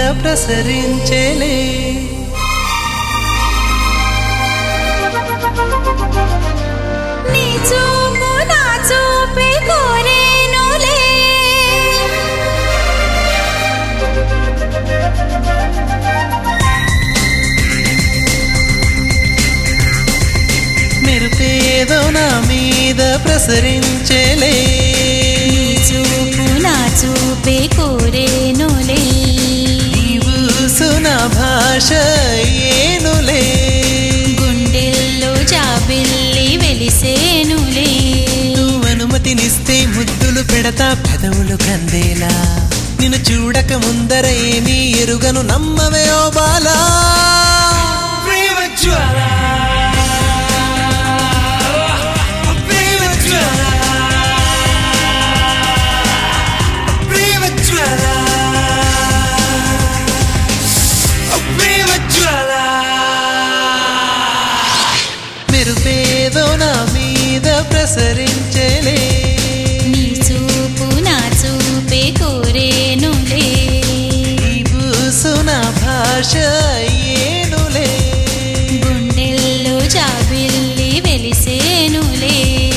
ప్రసరించేలే నీ చూపు నా చూపే కోరేనులే మెరుపేదో నా మీద ప్రసరించేలే నీ చూపు నా చూపే కోరేనులే నీవు సునా భాష ఏనులే గుండెల్లో జాబిల్లి వెలిసేనులే నువ్వు అనుమతినిస్తే ముద్దులు పెడతా పెదవులు కందేలా నిన్ను చూడక ముందర ఏమీ ఎరుగను నమ్మవే ఓ బాలా ప్రేమ జ్వాల ప్రేమ జ్వాల ప్రేమ జ్వాల ప్రేమ జ్వాల మెరుపేదో నా మీద ప్రసరించలే నీ చూపు నా చూపే కోరేనులే నీవు సునా భాష ఏనులే గుండెల్లో జాబిల్లి వెలిసేనులే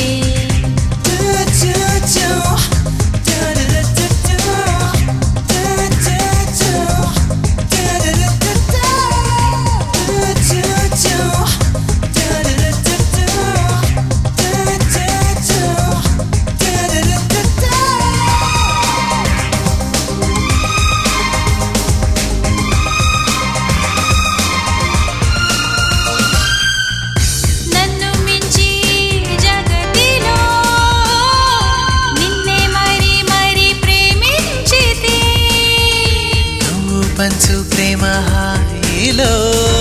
నన్ను మించి జగతిలో నిన్నే మరి మరి ప్రేమించితే నువ్వు పంచు ప్రేమ హాయిలో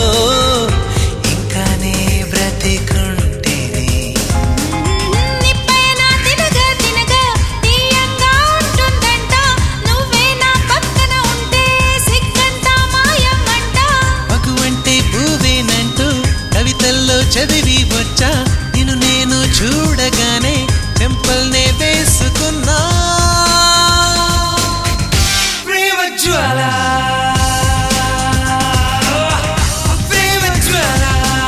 ఇంకానే బ్రతికుంటేనే నిప్పైన తినగా తినగా తీయంగా ఉంటుందంట నువ్వే నా పక్కన ఉంటే సిగ్గంతా మాయమంట మగువంటే భూవేనంటూ కవితల్లో చదివి వచ్చా నిన్ను నేను చూడగానే చెంపల్నే వేసుకున్నా ప్రేమ జ్వాల ప్రేమ జ్వాల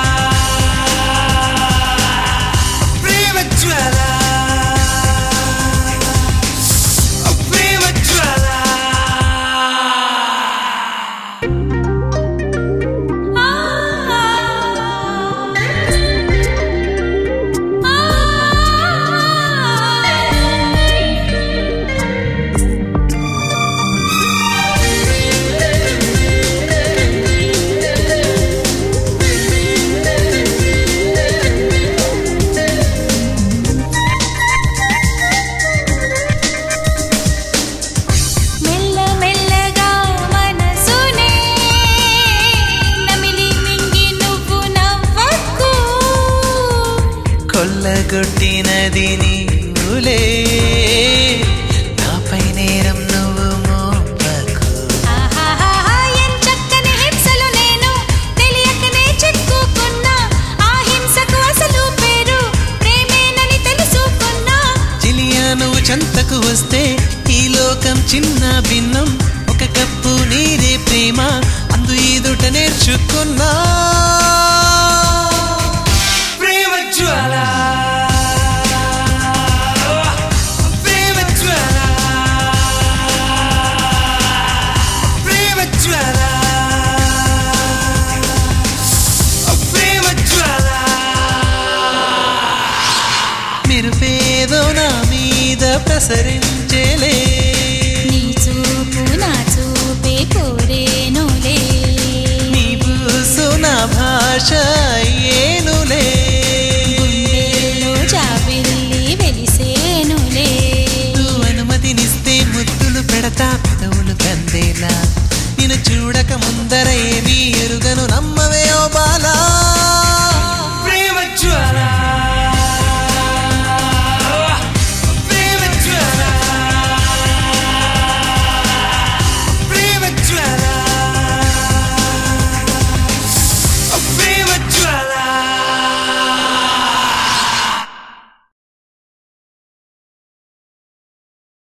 ప్రేమ జ్వాల ప్రేమ జ్వాల ఆ మెల్ల మెల్లగా మనసునే నమిలి మింగి నువ్వు నవ్వకు కొల్లగొట్టినది నీవులే నాపై నేరం నువ్వు మోపకు ఆహాహాహా ఎంచక్కని హింసలు నేను తెలియకనే చిక్కుకున్నా ఆ హింసకు అసలు పేరు ప్రేమేనని తెలుసుకున్నా చిలియా నువ్వు చెంతకు వస్తే ఈ లోకం చిన్న భిన్నం ఒక కప్పు నీరే ప్రేమ అందు ఈదుట నేర్చుకున్నా ప్రేమ జ్వాల ప్రేమ జ్వాల ప్రేమ జ్వాల ప్రేమ జ్వాల మెరుపేదో నా మీద ప్రసరించేలే నీ చూపు నా చూపే కోరేనులే నీవు సునా భాష ఏనులే గుండెల్లో జాబిల్లి వెలిసేనులే నువ్వు అనుమతినిస్తే ముద్దులు పెడతా